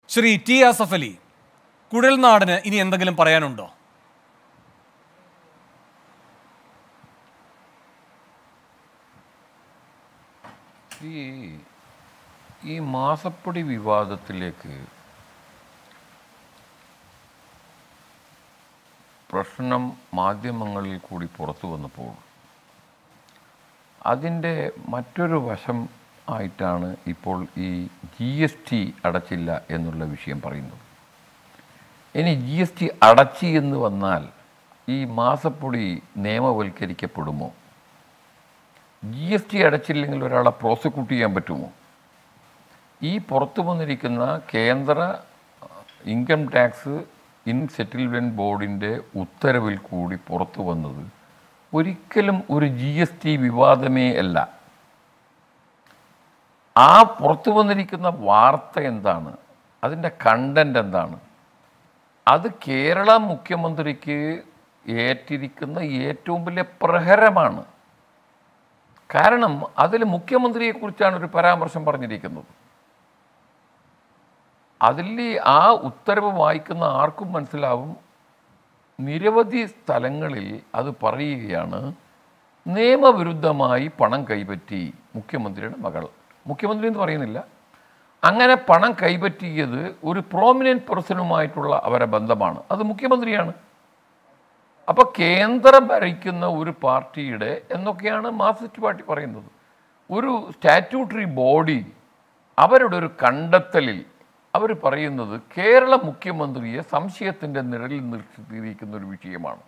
Shri T Asaf Ali കുഴൽനാടിന് ഇനി എന്തെങ്കിലും പറയാനുണ്ടോ ഈ ഈ മാസപ്പടി വിവാദത്തിലേക്ക് പ്രശ്നം മാധ്യമങ്ങളിൽ കൂടി പുറത്തു വന്നപ്പോൾ അതിൻ്റെ മറ്റൊരു വശം ആയിട്ടാണ് ഇപ്പോൾ ഈ ജി എസ് ടി അടച്ചില്ല എന്നുള്ള വിഷയം പറയുന്നത് ഇനി ജി എസ് ടി അടച്ചി എന്ന് വന്നാൽ ഈ മാസപ്പൊടി നിയമവൽക്കരിക്കപ്പെടുമോ ജി എസ് ടി അടച്ചില്ലെങ്കിൽ ഒരാളെ പ്രോസിക്യൂട്ട് ചെയ്യാൻ പറ്റുമോ ഈ പുറത്തു വന്നിരിക്കുന്ന കേന്ദ്ര ഇൻകം ടാക്സ് ഇൻ സെറ്റിൽമെൻറ്റ് ബോർഡിൻ്റെ ഉത്തരവിൽ കൂടി പുറത്തു വന്നത് ഒരിക്കലും ഒരു ജി എസ് ടി വിവാദമേ അല്ല ആ പുറത്തു വന്നിരിക്കുന്ന വാർത്ത എന്താണ് അതിൻ്റെ കണ്ടന്റ് എന്താണ് അത് കേരള മുഖ്യമന്ത്രിക്ക് ഏറ്റിരിക്കുന്ന ഏറ്റവും വലിയ പ്രഹരമാണ് കാരണം അതിൽ മുഖ്യമന്ത്രിയെക്കുറിച്ചാണ് ഒരു പരാമർശം പറഞ്ഞിരിക്കുന്നത് അതിൽ ആ ഉത്തരവ് വായിക്കുന്ന ആർക്കും മനസ്സിലാവും നിരവധി സ്ഥലങ്ങളിൽ അത് പറയുകയാണ് നിയമവിരുദ്ധമായി പണം കൈപ്പറ്റി മുഖ്യമന്ത്രിയുടെ മകൾ മുഖ്യമന്ത്രി എന്ന് പറയുന്നില്ല അങ്ങനെ പണം കൈപ്പറ്റിയത് ഒരു പ്രോമിനൻറ്റ് പേഴ്സണുമായിട്ടുള്ള അവരെ ബന്ധമാണ് അത് മുഖ്യമന്ത്രിയാണ് അപ്പോൾ കേന്ദ്രം ഭരിക്കുന്ന ഒരു പാർട്ടിയുടെ എന്നൊക്കെയാണ് മാർക്സിസ്റ്റ് പാർട്ടി പറയുന്നത് ഒരു സ്റ്റാറ്റ്യൂട്ടറി ബോഡി അവരുടെ ഒരു കണ്ടെത്തലിൽ അവർ പറയുന്നത് കേരള മുഖ്യമന്ത്രിയെ സംശയത്തിൻ്റെ നിഴലിൽ നിർത്തിയിരിക്കുന്ന ഒരു വിഷയമാണ്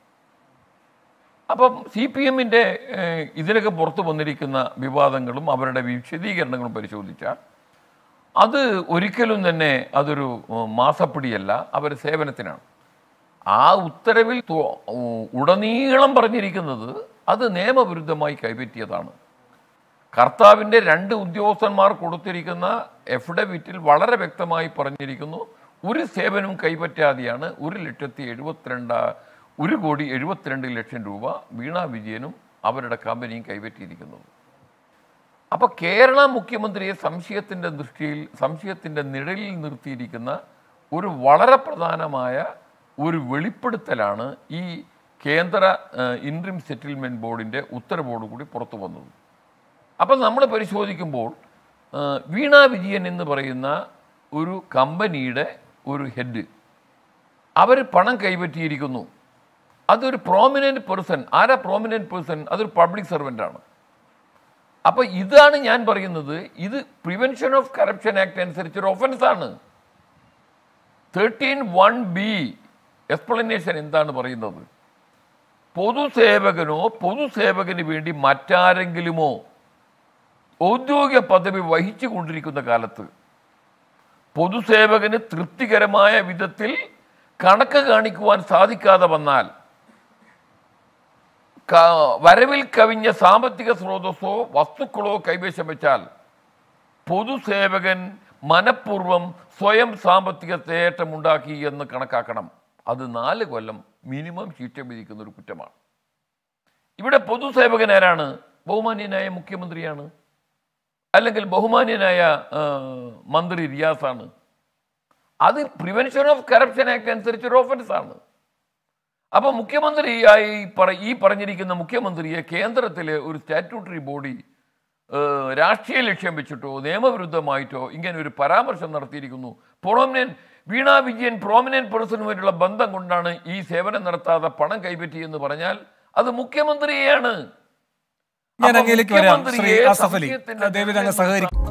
അപ്പം സി പി എമ്മിൻ്റെ ഇതിനൊക്കെ പുറത്തു വന്നിരിക്കുന്ന വിവാദങ്ങളും അവരുടെ വിശദീകരണങ്ങളും പരിശോധിച്ചാൽ അത് ഒരിക്കലും തന്നെ അതൊരു ഉം, മാസപ്പിടിയല്ല അവർ സേവനത്തിനാണ് ആ ഉത്തരവിൽ തു- ഉ- ഉടനീളം പറഞ്ഞിരിക്കുന്നത് അത് നിയമവിരുദ്ധമായി കൈപ്പറ്റിയതാണ് കർത്താവിൻ്റെ രണ്ട് ഉദ്യോഗസ്ഥന്മാർ കൊടുത്തിരിക്കുന്ന എഫിഡവിറ്റിൽ വളരെ വ്യക്തമായി പറഞ്ഞിരിക്കുന്നു ഒരു സേവനവും കൈപ്പറ്റാതെയാണ് ഒരു ലക്ഷത്തി എഴുപത്തിരണ്ട് ഒരു കോടി എഴുപത്തിരണ്ട് ലക്ഷം രൂപ വീണ വിജയനും അവരുടെ കമ്പനിയും കൈപ്പറ്റിയിരിക്കുന്നത് അപ്പോൾ കേരള മുഖ്യമന്ത്രിയെ സംശയത്തിൻ്റെ ദൃഷ്ടിയിൽ സംശയത്തിൻ്റെ നിഴലിൽ നിർത്തിയിരിക്കുന്ന ഒരു വളരെ പ്രധാനമായ ഒരു വെളിപ്പെടുത്തലാണ് ഈ കേന്ദ്ര ഇൻട്രീം സെറ്റിൽമെൻറ്റ് ബോർഡിൻ്റെ ഉത്തരവോടുകൂടി പുറത്തു വന്നത് അപ്പം നമ്മൾ പരിശോധിക്കുമ്പോൾ ആ, വീണ വിജയൻ എന്ന് പറയുന്ന ഒരു കമ്പനിയുടെ ഒരു ഹെഡ് അവർ പണം കൈപ്പറ്റിയിരിക്കുന്നു അതൊരു പ്രോമിനൻറ്റ് പേഴ്സൺ ആരാ പ്രോമിനൻറ്റ് പേഴ്സൺ അതൊരു പബ്ലിക് സർവൻ്റാണ് അപ്പോൾ ഇതാണ് ഞാൻ പറയുന്നത് ഇത് പ്രിവെൻഷൻ ഓഫ് കറപ്ഷൻ ആക്ട് അനുസരിച്ച് ഒരു ഒഫൻസാണ് തേർട്ടീൻ വൺ ബി എക്സ്പ്ലനേഷൻ എന്താണ് പറയുന്നത് പൊതുസേവകനോ പൊതുസേവകന് വേണ്ടി മറ്റാരെങ്കിലുമോ ഔദ്യോഗിക പദവി വഹിച്ചു കൊണ്ടിരിക്കുന്ന കാലത്ത് പൊതുസേവകന് തൃപ്തികരമായ വിധത്തിൽ കണക്ക് കാണിക്കുവാൻ സാധിക്കാതെ വന്നാൽ ക- വരവിൽ കവിഞ്ഞ സാമ്പത്തിക സ്രോതസ്സോ വസ്തുക്കളോ കൈവശം വെച്ചാൽ പൊതുസേവകൻ മനഃപൂർവ്വം സ്വയം സാമ്പത്തിക തേട്ടമുണ്ടാക്കി എന്ന് കണക്കാക്കണം അത് നാല് കൊല്ലം മിനിമം ശിക്ഷ വിധിക്കുന്ന ഒരു കുറ്റമാണ് ഇവിടെ പൊതുസേവകൻ ആരാണ് ബഹുമാന്യനായ മുഖ്യമന്ത്രിയാണ് അല്ലെങ്കിൽ ബഹുമാന്യനായ ആ, മന്ത്രി റിയാസാണ് അത് പ്രിവെൻഷൻ ഓഫ് കറപ്ഷൻ ആക്ട് അനുസരിച്ച് ഒരു ഓഫൻസ് ആണ് അപ്പോൾ മുഖ്യമന്ത്രിയായി പറ ഈ പറഞ്ഞിരിക്കുന്ന മുഖ്യമന്ത്രിയെ കേന്ദ്രത്തിലെ ഒരു സ്റ്റാറ്റ്യൂട്ടറി ബോഡി ഏഹ്, രാഷ്ട്രീയ ലക്ഷ്യം വെച്ചിട്ടോ നിയമവിരുദ്ധമായിട്ടോ ഇങ്ങനെ ഒരു പരാമർശം നടത്തിയിരിക്കുന്നു പ്രോമിനൻറ്റ് വീണ വിജയൻ പ്രോമിനൻറ്റ് പേഴ്സണുമായിട്ടുള്ള ബന്ധം കൊണ്ടാണ് ഈ സേവനം നടത്താതെ പണം കൈപ്പറ്റി എന്ന് പറഞ്ഞാൽ അത് മുഖ്യമന്ത്രിയെയാണ് ഞാൻ അപ്പോൾ അങ്ങയിലേക്ക് വരാം ശ്രീ മുഖ്യമന്ത്രിയെ ആസഫ് അലി സംശയത്തിന്റെ ദേവിത് അങ്ങ് നിഴലിൽ സഹകരിക്കും